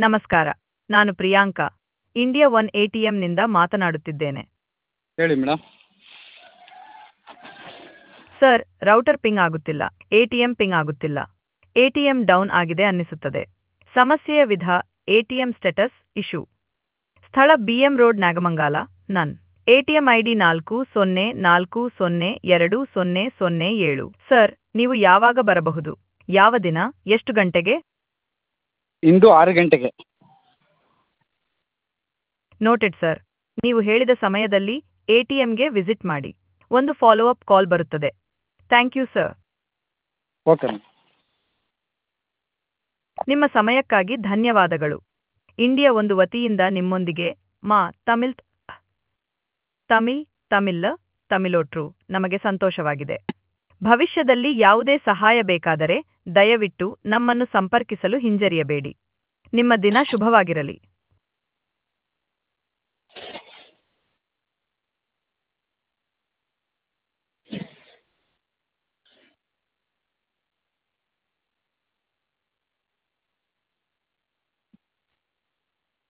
ನಮಸ್ಕಾರ ನಾನು Priyanka India one ಎಟಿಎಂನಿಂದ ಮಾತನಾಡುತ್ತಿದ್ದೇನೆ ಹೇಳಿ ಮೇಡಮ್ ಸರ್ ರೌಟರ್ ಪಿಂಗ್ ಆಗುತ್ತಿಲ್ಲ ಎಟಿಎಂ ಪಿಂಗ್ ಆಗುತ್ತಿಲ್ಲ ಎಟಿಎಂ ಡೌನ್ ಆಗಿದೆ ಅನ್ನಿಸುತ್ತದೆ ಸಮಸ್ಯೆಯ ವಿಧ ಎಟಿಎಂ ಸ್ಟೇಟಸ್ ಇಶ್ಯೂ ಸ್ಥಳ ಬಿಎಂ ರೋಡ್ ನಾಗಮಂಗಾಲ ನನ್ ಎಟಿಎಂ ಐಡಿ ನಾಲ್ಕು ಸೊನ್ನೆ ನಾಲ್ಕು ಸೊನ್ನೆ ಎರಡು ಸೊನ್ನೆ ಸೊನ್ನೆ ಏಳು ಸರ್ ನೀವು ಯಾವಾಗ ಬರಬಹುದು ಯಾವ ದಿನ ಎಷ್ಟು ಗಂಟೆಗೆ ಇಂದು ಆರು ಗಂಟೆಗೆ ನೋಟೆಡ್ ಸರ್ ನೀವು ಹೇಳಿದ ಸಮಯದಲ್ಲಿ ಎಟಿಎಂಗೆ ವಿಸಿಟ್ ಮಾಡಿ ಒಂದು ಫಾಲೋ ಅಪ್ ಕಾಲ್ ಬರುತ್ತದೆ thank you sir okay madam ನಿಮ್ಮ ಸಮಯಕ್ಕಾಗಿ ಧನ್ಯವಾದಗಳು ಇಂಡಿಯಾ ಒಂದು ವತಿಯಿಂದ ನಿಮ್ಮೊಂದಿಗೆ ಮಾ ತಮಿಳ್ ತಮಿಳ್ ತಮಿಳ್ ತಮಿಳೋಟ್ರು ನಮಗೆ ಸಂತೋಷವಾಗಿದೆ ಭವಿಷ್ಯದಲ್ಲಿ ಯಾವುದೇ ಸಹಾಯ ಬೇಕಾದರೆ ದಯವಿಟ್ಟು ನಮ್ಮನ್ನು ಸಂಪರ್ಕಿಸಲು ಹಿಂಜರಿಯಬೇಡಿ ನಿಮ್ಮ ದಿನ ಶುಭವಾಗಿರಲಿ